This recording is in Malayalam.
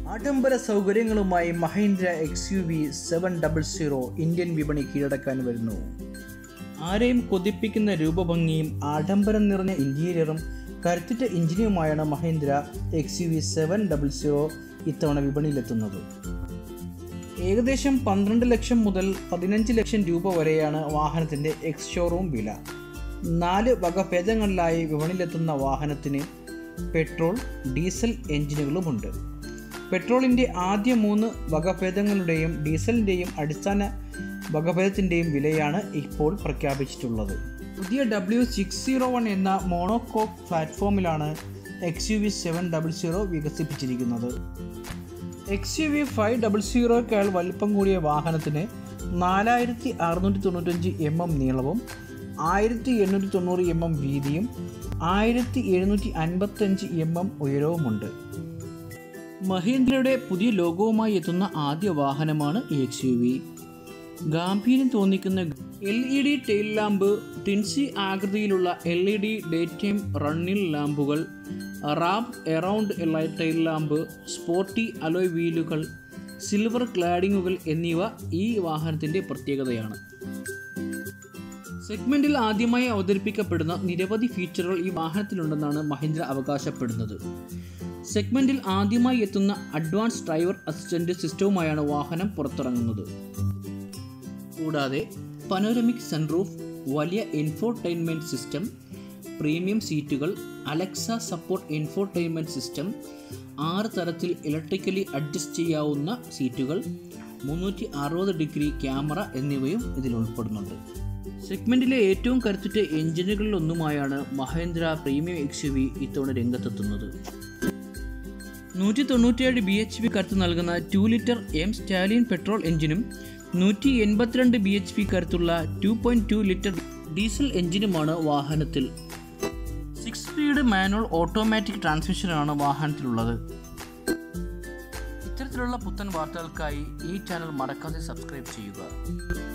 ആഡംബര സൗകര്യങ്ങളുമായി Mahindra X U V seven double zero Indian വിപണി കീഴടക്കാൻ വരുന്നു ആരെയും കൊതിപ്പിക്കുന്ന രൂപഭംഗിയും ആഡംബരം നിറഞ്ഞ ഇൻറ്റീരിയറും കരുത്തുറ്റ എഞ്ചിനുമായാണ് Mahindra X U V seven double zero ഇത്തവണ വിപണിയിലെത്തുന്നത് ഏകദേശം പന്ത്രണ്ട് ലക്ഷം മുതൽ പതിനഞ്ച് ലക്ഷം രൂപ വരെയാണ് വാഹനത്തിൻ്റെ എക്സ് ഷോറൂം വില നാല് വകഭേദങ്ങളിലായി വിപണിയിലെത്തുന്ന വാഹനത്തിന് പെട്രോൾ ഡീസൽ എഞ്ചിനുകളുമുണ്ട് പെട്രോളിൻ്റെ ആദ്യ മൂന്ന് വകഭേദങ്ങളുടെയും ഡീസലിൻ്റെയും അടിസ്ഥാന വകഭേദത്തിൻ്റെയും വിലയാണ് ഇപ്പോൾ പ്രഖ്യാപിച്ചിട്ടുള്ളത് പുതിയ ഡബ്ല്യു സിക്സ് സീറോ വൺ എന്ന മോണോകോക്ക് പ്ലാറ്റ്ഫോമിലാണ് X U V seven double zero വികസിപ്പിച്ചിരിക്കുന്നത് X U V five double സീറോയേക്കാൾ വലിപ്പം കൂടിയ വാഹനത്തിന് നാലായിരത്തി അറുന്നൂറ്റി തൊണ്ണൂറ്റഞ്ച് എം എം നീളവും ആയിരത്തി എണ്ണൂറ്റി തൊണ്ണൂറ് എം എം വീതിയും ആയിരത്തി എഴുന്നൂറ്റി അൻപത്തഞ്ച് എം എം ഉയരവുമുണ്ട് മഹീന്ദ്രയുടെ പുതിയ ലോഗോവുമായി എത്തുന്ന ആദ്യ വാഹനമാണ് എക്സ് യു വി ഗാംഭീര്യം തോന്നിക്കുന്ന L E D tail lamp ടിൻസി ആകൃതിയിലുള്ള L E D day time റണ്ണിൽ ലാമ്പുകൾ wrap around light tail lamp sporty alloy വീലുകൾ സിൽവർ ക്ലാഡിങ്ങുകൾ എന്നിവ ഈ വാഹനത്തിൻ്റെ പ്രത്യേകതയാണ് സെഗ്മെന്റിൽ ആദ്യമായി അവതരിപ്പിക്കപ്പെടുന്ന നിരവധി ഫീച്ചറുകൾ ഈ വാഹനത്തിലുണ്ടെന്നാണ് മഹീന്ദ്ര അവകാശപ്പെടുന്നത് സെഗ്മെന്റിൽ ആദ്യമായി എത്തുന്ന അഡ്വാൻസ് ഡ്രൈവർ അസിസ്റ്റന്റ് സിസ്റ്റവുമായാണ് വാഹനം പുറത്തിറങ്ങുന്നത് കൂടാതെ പനോരമിക് സൺറൂഫ് വലിയ ഇൻഫോർടൈൻമെൻറ്റ് സിസ്റ്റം പ്രീമിയം സീറ്റുകൾ അലക്സ സപ്പോർട്ട് ഇൻഫോർടൈൻമെൻറ്റ് സിസ്റ്റം ആറ് തരത്തിൽ ഇലക്ട്രിക്കലി അഡ്ജസ്റ്റ് ചെയ്യാവുന്ന സീറ്റുകൾ മുന്നൂറ്റി അറുപത് ഡിഗ്രി ക്യാമറ എന്നിവയും ഇതിൽ ഉൾപ്പെടുന്നുണ്ട് സെഗ്മെൻറ്റിലെ ഏറ്റവും കരുത്തുറ്റ എഞ്ചിനുകളിലൊന്നുമായാണ് Mahindra premium X U V ഇത്തവണ രംഗത്തെത്തുന്നത് നൂറ്റി തൊണ്ണൂറ്റിയേഴ് ബി എച്ച് പി കരുത്ത് നൽകുന്ന two litre M stallion petrol എഞ്ചിനും നൂറ്റി എൺപത്തിരണ്ട് ബി എച്ച് പി കരുത്തുള്ള two point two litre diesel എഞ്ചിനുമാണ് വാഹനത്തിൽ സിക്സ് സ്പീഡ് മാനുവൽ ഓട്ടോമാറ്റിക് ട്രാൻസ്മിഷനാണ് വാഹനത്തിലുള്ളത് ഇത്തരത്തിലുള്ള പുത്തൻ വാർത്തകൾക്കായി ഈ ചാനൽ മറക്കാതെ സബ്സ്ക്രൈബ് ചെയ്യുക